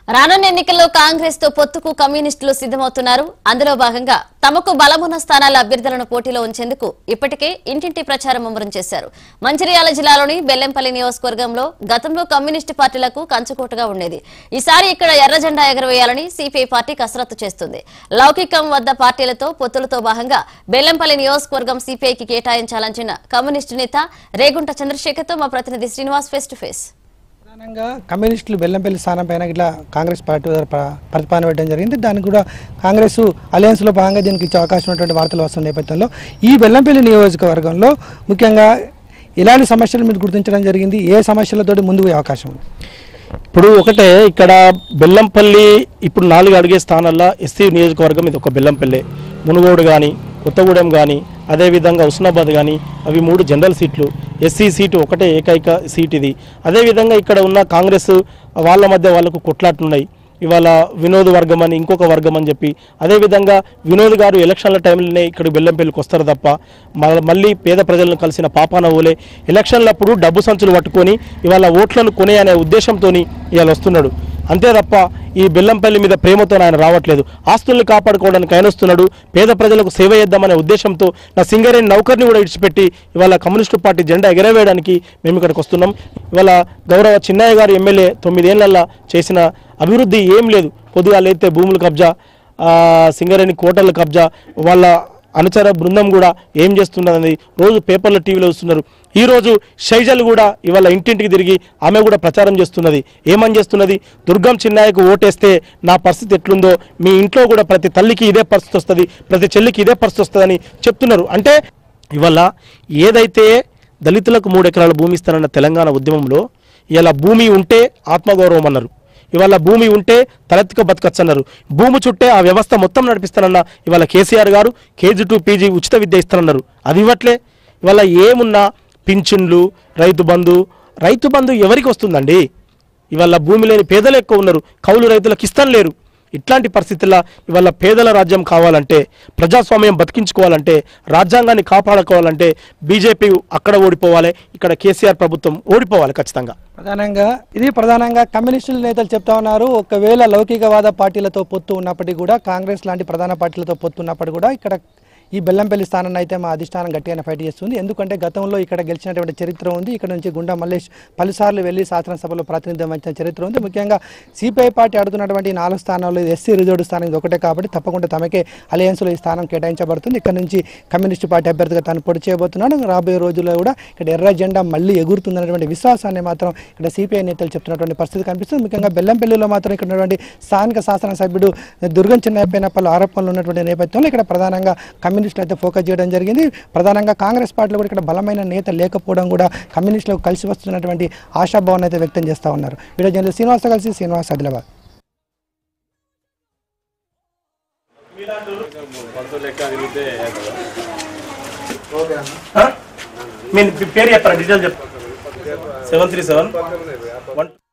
రానున్న ఎన్నికల్లో కాంగ్రెస్ తో పొత్తుకు కమ్యూనిస్టులు సిద్దమవుతున్నారు అందులో భాగంగా తమకు బలమున్న స్థానాల అభ్యర్థులను పోటీలో ఉంచేందుకు ఇప్పటికే ఇంటింటి ప్రచారం ముమ్మరం చేశారు మంచిర్యాల జిల్లాలోని బెల్లంపల్లి నియోజకవర్గంలో గతంలో కమ్యూనిస్టు పార్టీలకు కంచుకోటగా ఉండేది ఈసారి ఇక్కడ ఎర్ర జెండా ఎగరవేయాలని సిపిఐ పార్టీ కసరత్తు చేస్తుంది లౌకికం వద్ద పార్టీలతో పొత్తులతో భాగంగా బెల్లంపల్లి నియోజకవర్గం సిపిఐకి కేటాయించాలంచిన కమ్యూనిస్టు నేత రేగుంట చంద్రశేఖర్తో మా ప్రతినిధి శ్రీనివాస్ ఫేస్ టు ఫేస్ ప్రధానంగా కమ్యూనిస్టులు బెల్లంపల్లి స్థానం పైన ఇట్లా కాంగ్రెస్ పార్టీ ద్వారా ప్ర- ప్రతిపాదన పెట్టడం జరిగింది దానికి కూడా కాంగ్రెస్ అలయన్స్లో భాగంగా దీనికి ఇచ్చే అవకాశం ఉన్నటువంటి వార్తలు వస్తున్న నేపథ్యంలో ఈ బెల్లంపల్లి నియోజకవర్గంలో ముఖ్యంగా ఎలాంటి సమస్యలు మీరు గుర్తించడం జరిగింది ఏ సమస్యలతోటి ముందుకు పోయే అవకాశం ఉంది ఇప్పుడు ఒకటే ఇక్కడ బెల్లంపల్లి ఇప్పుడు నాలుగు అడిగే స్థానాల్లో ఎస్సీ నియోజకవర్గం ఇది ఒక బెల్లంపల్లి మునుగోడు కానీ కొత్తగూడెం కానీ అదేవిధంగా ఉస్నాబాద్ కానీ అవి మూడు జనరల్ సీట్లు ఎస్సీ సీటు ఒకటే ఏకైక సీట్ ఇది అదేవిధంగా ఇక్కడ ఉన్న కాంగ్రెస్ వాళ్ళ మధ్య వాళ్ళకు కొట్లాట్లున్నాయి ఇవాళ వినోద్ వర్గం అని ఇంకొక వర్గం అని చెప్పి అదేవిధంగా వినోద్ గారు ఎలక్షన్ల టైంలోనే ఇక్కడ బెల్లంపల్లికి వస్తారు తప్ప మ- మళ్ళీ పేద ప్రజలను కలిసిన పాపాన ఓలే ఎలక్షన్లప్పుడు డబ్బు సంచులు పట్టుకొని ఇవాళ ఓట్లను కొనే అనే ఉద్దేశంతో ఇవాళ వస్తున్నాడు అంతే తప్ప ఈ బెల్లంపల్లి మీద ప్రేమతో ఆయన రావట్లేదు ఆస్తుల్ని కాపాడుకోవడానికి ఆయన వస్తున్నాడు పేద ప్రజలకు సేవ చేద్దామనే ఉద్దేశంతో నా సింగరేణి నౌకర్ని కూడా ఇడిచిపెట్టి ఇవాళ కమ్యూనిస్టు పార్టీ జెండా ఎగరవేయడానికి మేము ఇక్కడికి వస్తున్నాం ఇవాళ గౌరవ చిన్నయ్య గారు ఎమ్మెల్యే తొమ్మిదేళ్లలో చేసిన అభివృద్ధి ఏం లేదు పొద్దుగా లేతే భూములు కబ్జా ఆ, సింగరేణి కోటల కబ్జా వాళ్ళ అనుచర బృందం కూడా ఏం చేస్తున్నదని రోజు పేపర్లో టీవీలో వస్తున్నారు ఈ రోజు శైజల్ కూడా ఇవాళ ఇంటింటికి తిరిగి ఆమె కూడా ప్రచారం చేస్తున్నది ఏమని చేస్తున్నది దుర్గం చిన్నాయకు ఓటేస్తే నా పరిస్థితి ఎట్లుందో మీ ఇంట్లో కూడా ప్రతి తల్లికి ఇదే పరిస్థితి వస్తుంది ప్రతి చెల్లికి ఇదే పరిస్థితి వస్తుందని చెప్తున్నారు అంటే ఇవాళ ఏదైతే దళితులకు మూడు ఎకరాల భూమి ఇస్తారన్న తెలంగాణ ఉద్యమంలో ఇలా భూమి ఉంటే ఆత్మగౌరవం అన్నారు ఇవాళ భూమి ఉంటే తలెత్తుక బతకచ్చు అన్నారు భూమి చుట్టే ఆ వ్యవస్థ మొత్తం నడిపిస్తానన్న ఇవాళ కేసీఆర్ గారు కేజీ టు పీజీ ఉచిత విద్య ఇస్తానన్నారు అది ఇవ్వట్లే ఇవాళ ఏమున్నా పింఛన్లు రైతు బంధు రైతు బంధు ఎవరికి వస్తుందండి ఇవాళ భూమి లేని పేదలు ఎక్కువ ఉన్నారు కౌలు రైతులకు ఇష్టం లేరు ఇట్లాంటి పరిస్థితుల్లో ఇవాళ పేదల రాజ్యం కావాలంటే ప్రజాస్వామ్యం బతికించుకోవాలంటే రాజ్యాంగాన్ని కాపాడుకోవాలంటే బీజేపీ అక్కడ ఓడిపోవాలి ఇక్కడ కేసీఆర్ ప్రభుత్వం ఓడిపోవాలి ఖచ్చితంగా ప్రధానంగా ఇది ప్రధానంగా కమ్యూనిస్టుల నేతలు చెప్తా ఉన్నారు ఒకవేళ లౌకికవాద పార్టీలతో పొత్తు ఉన్నప్పటికీ కూడా కాంగ్రెస్ లాంటి ప్రధాన పార్టీలతో పొత్తు ఉన్నప్పటికీ కూడా ఇక్కడ ఈ బెల్లంపల్లి స్థానాన్ని అయితే మా అధిష్టానం గట్టిగానే ఫైట్ చేస్తుంది ఎందుకంటే గతంలో ఇక్కడ గెలిచినటువంటి చరిత్ర ఉంది ఇక్కడ నుంచి గుండా మల్లేష్ పలుసార్లు వెళ్ళి శాసనసభలో ప్రాతినిధ్యం వహించిన చరిత్ర ఉంది ముఖ్యంగా సిపిఐ పార్టీ ఆడుతున్నటువంటి ఈ నాలుగు స్థానాల్లో ఇది ఎస్సీ రిజర్వ్డ్ స్థానం ఇది ఒకటే కాబట్టి తప్పకుండా తమకే అలయన్స్లో ఈ స్థానం కేటాయించబడుతుంది ఇక్కడ నుంచి కమ్యూనిస్టు పార్టీ అభ్యర్థిగా తాను పొడి చేయబోతున్నాడు రాబోయే రోజుల్లో కూడా ఇక్కడ ఎర్ర జెండా మళ్ళీ ఎగురుతుందనేటువంటి విశ్వాసాన్ని మాత్రం ఇక్కడ సిపిఐ నేతలు చెప్తున్నటువంటి పరిస్థితి కనిపిస్తుంది ముఖ్యంగా బెల్లంపల్లిలో మాత్రం ఇక్కడ ఉన్నటువంటి స్థానిక శాసనసభ్యుడు దుర్గం చిన్నయ్య పైన పలు ఆరోపణలు ఉన్నటువంటి నేపథ్యంలో ఇక్కడ ప్రధానంగా కమ్యూనిస్టులు అయితే ఫోకస్ చేయడం జరిగింది ప్రధానంగా కాంగ్రెస్ పార్టీలో కూడా ఇక్కడ బలమైన నేత లేకపోవడం కూడా కమ్యూనిస్టులకు కలిసి వస్తున్నటువంటి ఆశాభావాన్ని అయితే వ్యక్తం చేస్తూ ఉన్నారు వీడియో జర్నలిస్ట్ శ్రీనివాస కలిసి శ్రీనివాస్ ఆదిలాబాద్ మీ పేరు చెప్పారా డీటెయిల్ చెప్పు సెవెన్ త్రీ సెవెన్ వన్